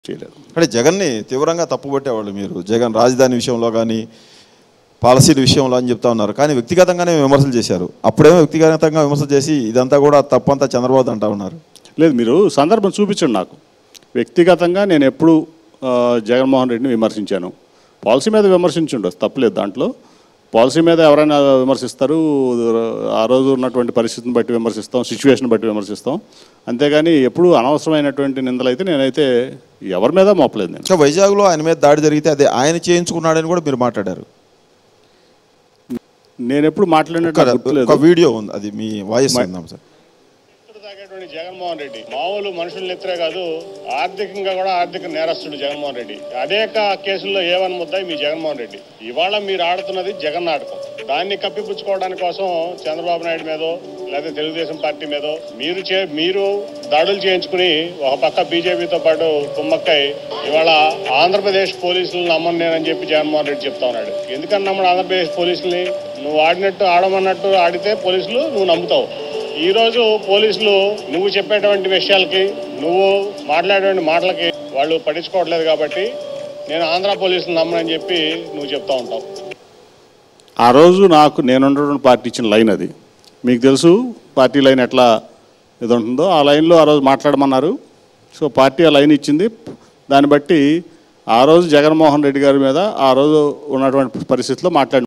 చేయలేదు అంటే జగన్ని తీవ్రంగా తప్పుపట్టేవాళ్ళు మీరు జగన్ రాజధాని విషయంలో కానీ పాలసీల విషయంలో అని చెప్తా ఉన్నారు కానీ వ్యక్తిగతంగానే విమర్శలు చేశారు అప్పుడేమో వ్యక్తిగతంగా విమర్శలు చేసి ఇదంతా కూడా తప్పంతా చంద్రబాబు అంటా ఉన్నారు లేదు మీరు సందర్భం చూపించండి నాకు వ్యక్తిగతంగా నేను ఎప్పుడు ఆ, జగన్మోహన్ రెడ్డిని విమర్శించాను పాలసీ మీద విమర్శించుండొచ్చు తప్పలేదు దాంట్లో పాలసీ మీద ఎవరైనా విమర్శిస్తారు ఆ రోజు ఉన్నటువంటి పరిస్థితిని బట్టి విమర్శిస్తాం సిచ్యువేషన్ బట్టి విమర్శిస్తాం అంతేగాని ఎప్పుడు అనవసరమైనటువంటి నిందలైతే నేనైతే ఎవరి మీద మోపలేదు నేను ఇంకా వైజాగ్లో ఆయన మీద దాడి జరిగితే అదే ఆయన చేయించుకున్నాడని కూడా మీరు మాట్లాడారు నేను ఎప్పుడు మాట్లాడినట్టు ఒక- గుర్తులేదు ఒక వీడియో ఉంది అది మీ వాయిస్ ఉందాం సార్ తాగేటువంటి జగన్మోహన్ రెడ్డి మామూలు మనుషులు ఎత్తురే కాదు ఆర్థికంగా కూడా ఆర్థిక నేరస్తుడు జగన్మోహన్ రెడ్డి అనేక కేసుల్లో ఏవన్ ముద్దాయి మీ జగన్మోహన్ రెడ్డి ఇవాళ మీరు ఆడుతున్నది జగన్ నాటకం దాన్ని కప్పిపుచ్చుకోవడానికి కోసం చంద్రబాబు నాయుడు మీదో లేదా తెలుగుదేశం పార్టీ మీదో మీరు చే మీరు దాడులు చేయించుకుని ఒక పక్క బీజేపీతో పాటు కుమ్మక్కై ఇవాళ ఆంధ్రప్రదేశ్ పోలీసులు నమ్మను నేనని చెప్పి జగన్మోహన్ రెడ్డి చెప్తా ఉన్నాడు ఎందుకని నమ్మడు ఆంధ్రప్రదేశ్ పోలీసుల్ని నువ్వు ఆడినట్టు ఆడమన్నట్టు ఆడితే పోలీసులు నువ్వు నమ్ముతావు ఈ రోజు పోలీసులు నువ్వు చెప్పేటువంటి విషయాలకి నువ్వు మాట్లాడేటువంటి మాటలకి వాళ్ళు పట్టించుకోవట్లేదు కాబట్టి నేను ఆంధ్ర పోలీసులు నమ్మనని చెప్పి నువ్వు చెప్తా ఉంటావు ఆ రోజు నాకు నేను ఉన్నటువంటి పార్టీ ఇచ్చిన లైన్ అది మీకు తెలుసు పార్టీ లైన్ ఎట్లా ఇది ఉంటుందో ఆ లైన్లో ఆ రోజు మాట్లాడమన్నారు సో పార్టీ ఆ లైన్ ఇచ్చింది దాన్ని బట్టి ఆ రోజు జగన్మోహన్ రెడ్డి గారి మీద ఆ రోజు ఉన్నటువంటి పరిస్థితిలో మాట్లాడి